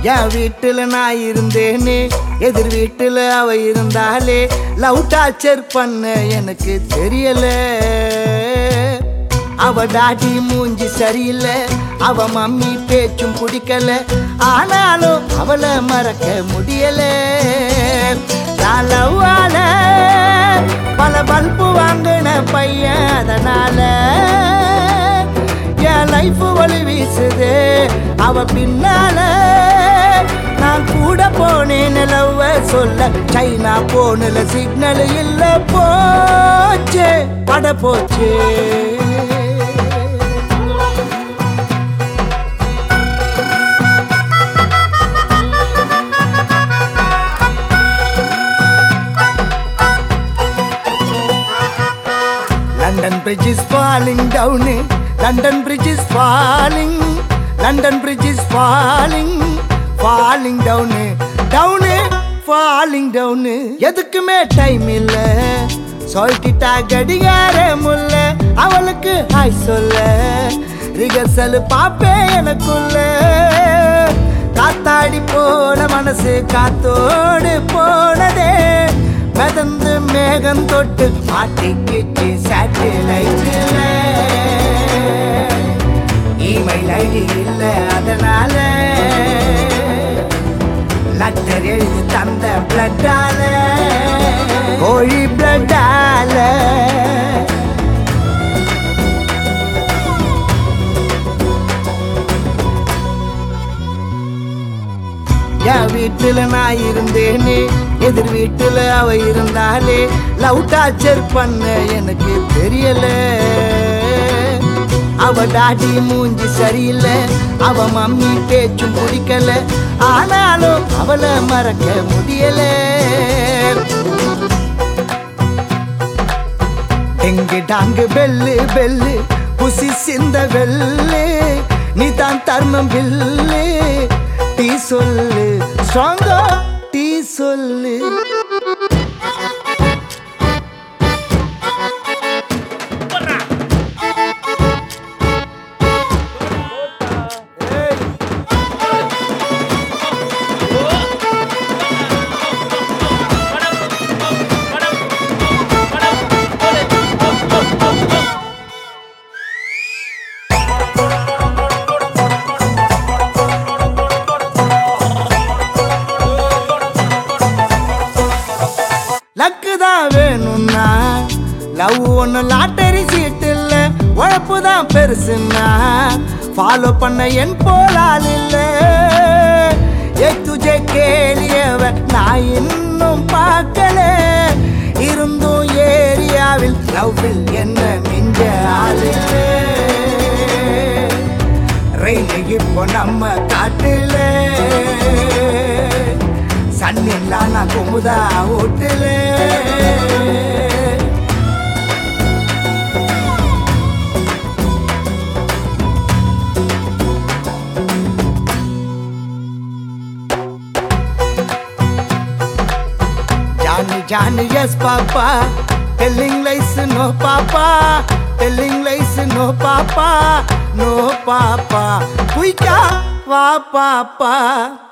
என் வீட்டுல நான் இருந்தேனே எதிர் வீட்டுல அவ இருந்தாலே லவ் டார்ச்சர் பண்ண எனக்கு தெரியல அவ டாடி மூஞ்சி சரியில்லை அவ மம்மி பேச்சும் பிடிக்கல ஆனாலும் அவளை மறக்க முடியல நான் லவ்வால பல பல்பு வாங்கின பையன் அதனால என் லைஃப் வழி வீசுது அவ பின்னால நான் கூட போனேன் லவ்வ சொல்ல சைனா போனல சிக்னல் இல்ல போச்சு பட போச்சு London Bridge is falling down. London Bridge is falling. London Bridge is falling. Falling down. Down. Falling down. எதுக்குமே டைம் இல்ல சொல்லிட்டா கடிகார முல்ல அவளுக்கு ஹாய் சொல்ல ரிகர்சல் பாப்பே எனக்குள்ள காத்தாடி போன மனசு காத்தோடு போனதே மிதந்து மேகம் தொட்டு மாட்டிக்கிச்சு சேட்டலைட்ல இமெயில் ஐடி இல்ல அதனால லெட்டர் எழுதி தந்த பிளட்டால கோழி பிளட்டால என் வீட்டுல நான் இருந்தேனே எதிர் வீட்டுல அவ இருந்தாலே லவ் டார்ச்சர் பண்ண எனக்கு தெரியல அவ டாடி மூஞ்சி சரியில்லை அவ மம்மி பேச்சும் பிடிக்கல ஆனாலும் அவளை மறக்க முடியல எங்கு டாங்கு பெல்லு பெல்லு புசி சிந்த வெள்ளு நீ தான் தர்மம் பில்லு டீ சொல்லு ஸ்ட்ராங்கா டீ சொல்லு லக்கு தான் வேணும்னா லவ் ஒன்று லாட்டரி சீட் இல்ல உழைப்பு தான் பெருசுன்னா ஃபாலோ பண்ண என் போலால் இல்ல ஏ துஜே கேளியவ நான் இன்னும் பார்க்கல இருந்தும் ஏரியாவில் லவ்வில் என்ன மிஞ்ச ஆள் இல்ல ரயில் இப்போ நம்ம காட்டுல சன்னில்லா நான் Kumudha ஓட்டுல Johnny, Johnny, yes, Papa. Telling lies, no, Papa. Telling lies, no, Papa. No, Papa. Kuika, wa, Papa.